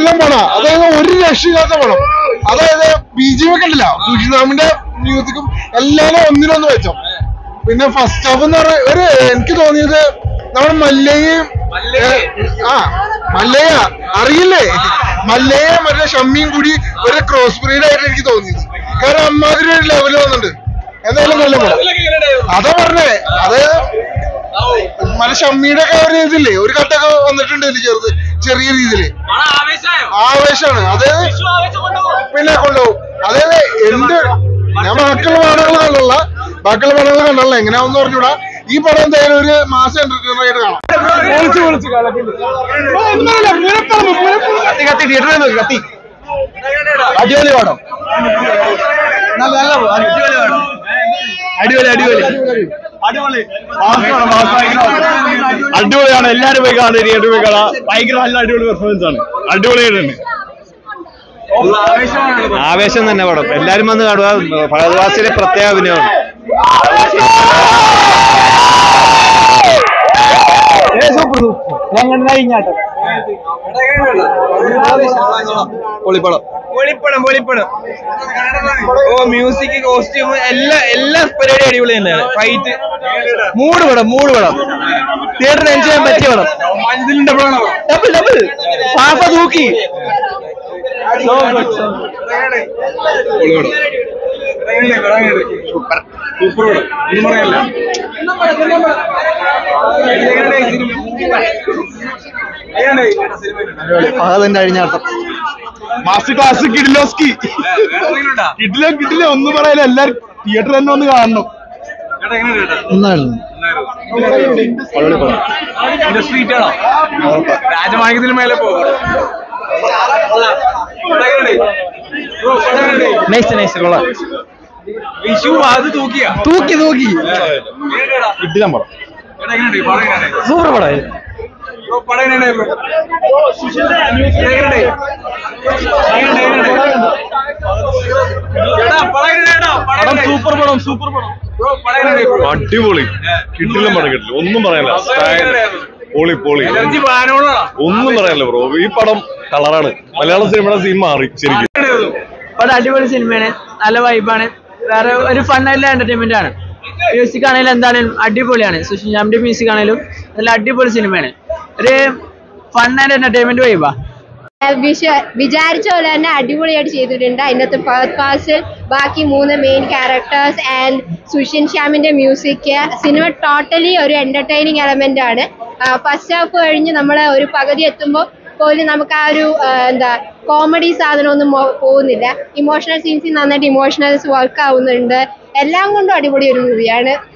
കിടിലം പടം അതായത് ഒരു രക്ഷയില്ലാത്ത പടം അതായത് ബി ജി ഒക്കെ ഉണ്ടല്ല സുഷിനാമിന്റെ മ്യൂസിക്കും എല്ലാരും ഒന്നിനൊന്ന് വെച്ചോ പിന്നെ ഫസ്റ്റ് ഹാഫ് എന്ന് പറഞ്ഞ ഒരു എനിക്ക് തോന്നിയത് നമ്മുടെ മല്ലയും ആ മല്ലയ അറിയില്ലേ മല്ലയ മറ്റേ ഷമ്മിയും കൂടി ഒരു ക്രോസ് ബ്രീഡ് ആയിട്ട് എനിക്ക് തോന്നിയത് കാരണം അമ്മാതിരി ഒരു ലെവല് വന്നിട്ടുണ്ട് എന്തായാലും നല്ല പടം അതാ പറഞ്ഞേ അതായത് മറ്റേ ഷമ്മിയുടെ ഒക്കെ ഒരു ഇതില്ലേ ഒരു കട്ടൊക്കെ വന്നിട്ടുണ്ട് ഇതില് ചെറുത് ചെറിയ രീതിയില് ആവേശമാണ് അതായത് പിന്നെ കൊണ്ടുപോകും അതായത് എന്ത് ഞാൻ ബാക്കിയുള്ള പടങ്ങൾ കണ്ടല്ല ബാക്കിയുള്ള പടങ്ങൾ കണ്ടല്ല എങ്ങനെയാണെന്ന് പറഞ്ഞൂടാ ഈ പടം എന്തായാലും ഒരു മാസം എന്റർടൈനർ ആയിട്ട് കാണാം കത്തി കത്തി തിയേറ്ററിൽ നോക്കി കത്തി അടിപൊളി പടം നല്ല നല്ല അടിപൊളി അടിപൊളി അടിപൊളിയാണ് എല്ലാരും പോയി കാണുക തിയേറ്ററിൽ പോയി കാണാം ഭയങ്കര നല്ല അടിപൊളി പെർഫോമൻസ് ആണ് അടിപൊളിയായിട്ടുണ്ട് ആവേശം തന്നെ പടം എല്ലാരും വന്ന് കാണുക ഭഗവാസിലെ പ്രത്യേക അഭിനയമാണ് പൊളിപ്പടം പൊളിപ്പടം പൊളിപ്പടം ഓ മ്യൂസിക് കോസ്റ്റ്യൂം എല്ലാ എല്ലാ പരിപാടി അടിപൊളി തന്നെയാണ് ഫൈറ്റ് മൂട് പടം മൂട് പടം തിയേറ്ററിൽ എൻജോയ് ചെയ്യാൻ പറ്റിയ പടം ഡബിൾ ഡബിൾ പാപ്പ തൂക്കി അതിന്റെ അഴിഞ്ഞാട്ടം മാസ്റ്റർ ക്ലാസ് കിഡിലോസ്കി കിഡിലോ കിഡിലോ ഒന്നും പറയില്ല എല്ലാരും തിയേറ്ററിൽ തന്നെ ഒന്ന് കാണണം രാജമാർഗത്തിന് മേലെ പോകും നൈസ് നൈസ് കൊള്ളാം വിഷു അത് തൂക്കിയ തൂക്കി തൂക്കി കിഡിലം പടം സൂപ്പർ പടം പടം സൂപ്പർ പടം സൂപ്പർ പടം അടിപൊളി കിഡിലം പടം കിട്ടില്ല ഒന്നും പറയാനില്ല സ്റ്റൈൽ പൊളി പൊളി ഒന്നും പറയാനില്ല ബ്രോ ഈ പടം കളറാണ് മലയാള സിനിമയുടെ സീൻ മാറി ശരിക്കും പടം അടിപൊളി സിനിമയാണ് നല്ല വൈബാണ് വേറെ ഒരു ഫണ്ണായിട്ടുള്ള എന്റർടൈൻമെന്റ് ആണ് മ്യൂസിക് ആണെങ്കിലും എന്താണെങ്കിലും അടിപൊളിയാണ് സുഷിൻ ജാമിന്റെ മ്യൂസിക് ആണെങ്കിലും നല്ല അടിപൊളി സിനിമയാണ് ഒരു ഫൺ ആൻഡ് എന്റർടൈൻമെന്റ് വൈബാ വിശ- വിചാരിച്ച പോലെ തന്നെ അടിപൊളിയായിട്ട് ചെയ്തിട്ടുണ്ട് അതിനകത്ത് ഫസ്റ്റ് പാസിൽ ബാക്കി മൂന്ന് മെയിൻ ക്യാരക്ടേഴ്സ് ആൻഡ് സുഷിൻ ശ്യാമിന്റെ മ്യൂസിക് സിനിമ ടോട്ടലി ഒരു എന്റർടൈനിങ് എലമെന്റ് ആണ് ഫസ്റ്റ് ഹാഫ് കഴിഞ്ഞ് നമ്മൾ ഒരു പകുതി എത്തുമ്പോൾ പോലും നമുക്ക് ആ ഒരു ആ, എന്താ കോമഡി സാധനമൊന്നും മോ- പോകുന്നില്ല ഇമോഷണൽ സീൻസിൽ നന്നായിട്ട് ഇമോഷണൽസ് വർക്ക് ആവുന്നുണ്ട് എല്ലാം കൊണ്ടും അടിപൊളി ഒരു മൂവിയാണ്